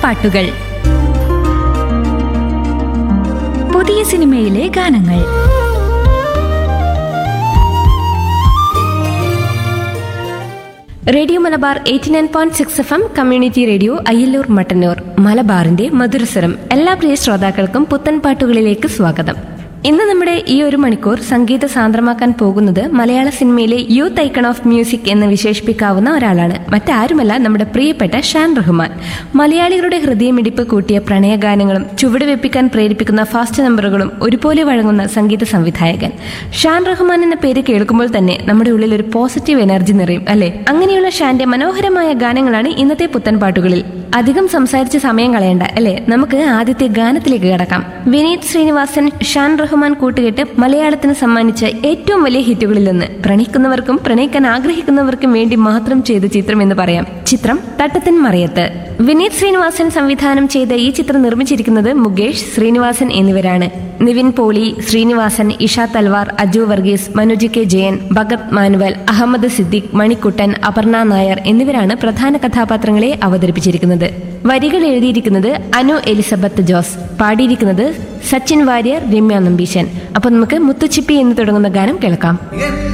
പാട്ടുകൾ പുതിയ സിനിമയിലെ ഗാനങ്ങൾ radio Malabar eighty nine point six F M community radio Ayyallur Mattannur മലബാറിന്റെ മധുരസ്വരം എല്ലാ പ്രിയ ശ്രോതാക്കൾക്കും പുത്തൻ പാട്ടുകളിലേക്ക് സ്വാഗതം ഇന്ന് നമ്മുടെ ഈ ഒരു മണിക്കൂർ സംഗീത സാന്ദ്രമാക്കാൻ പോകുന്നത് മലയാള സിനിമയിലെ യൂത്ത് ഐക്കൺ ഓഫ് മ്യൂസിക് എന്ന് വിശേഷിപ്പിക്കാവുന്ന ഒരാളാണ് മറ്റാരുമല്ല നമ്മുടെ പ്രിയപ്പെട്ട ഷാൻ റഹ്മാൻ മലയാളികളുടെ ഹൃദയമിടിപ്പ് കൂട്ടിയ പ്രണയഗാനങ്ങളും ചുവടുവെപ്പിക്കാൻ പ്രേരിപ്പിക്കുന്ന ഫാസ്റ്റ് നമ്പറുകളും ഒരുപോലെ വഴങ്ങുന്ന സംഗീത സംവിധായകൻ ഷാൻ റഹ്മാൻ എന്ന പേര് കേൾക്കുമ്പോൾ തന്നെ നമ്മുടെ ഉള്ളിൽ ഒരു പോസിറ്റീവ് എനർജി നിറയും അല്ലെ അങ്ങനെയുള്ള ഷാന്റെ മനോഹരമായ ഗാനങ്ങളാണ് ഇന്നത്തെ പുത്തൻ പാട്ടുകളിൽ അധികം സംസാരിച്ച് സമയം കളയണ്ട അല്ലെ നമുക്ക് ആദ്യത്തെ ഗാനത്തിലേക്ക് കടക്കാം വിനീത് ശ്രീനിവാസൻ ഷാൻ റഹ്മാൻ കൂട്ടുകെട്ട് മലയാളത്തിന് സമ്മാനിച്ച ഏറ്റവും വലിയ ഹിറ്റുകളിലൊന്ന് പ്രണയിക്കുന്നവർക്കും പ്രണയിക്കാൻ ആഗ്രഹിക്കുന്നവർക്കും വേണ്ടി മാത്രം ചെയ്ത ചിത്രം എന്ന് പറയാം ചിത്രം തട്ടത്തിൻ മറയത്ത് വിനീത് ശ്രീനിവാസൻ സംവിധാനം ചെയ്ത ഈ ചിത്രം നിർമ്മിച്ചിരിക്കുന്നത് മുകേഷ് ശ്രീനിവാസൻ എന്നിവരാണ് നിവിൻ പോളി ശ്രീനിവാസൻ ഇഷ തൽവാർ അജു വർഗീസ് മനുജി കെ ജയൻ ഭഗത് മാനുവൽ അഹമ്മദ് സിദ്ദിഖ് മണിക്കുട്ടൻ അപർണ നായർ എന്നിവരാണ് പ്രധാന കഥാപാത്രങ്ങളെ അവതരിപ്പിച്ചിരിക്കുന്നത് വരികൾ എഴുതിയിരിക്കുന്നത് അനു എലിസബത്ത് ജോസ് പാടിയിരിക്കുന്നത് സച്ചിൻ വാര്യർ രമ്യ നമ്പീശൻ അപ്പൊ നമുക്ക് മുത്തുച്ചിപ്പി എന്ന് തുടങ്ങുന്ന ഗാനം കേൾക്കാം എൻ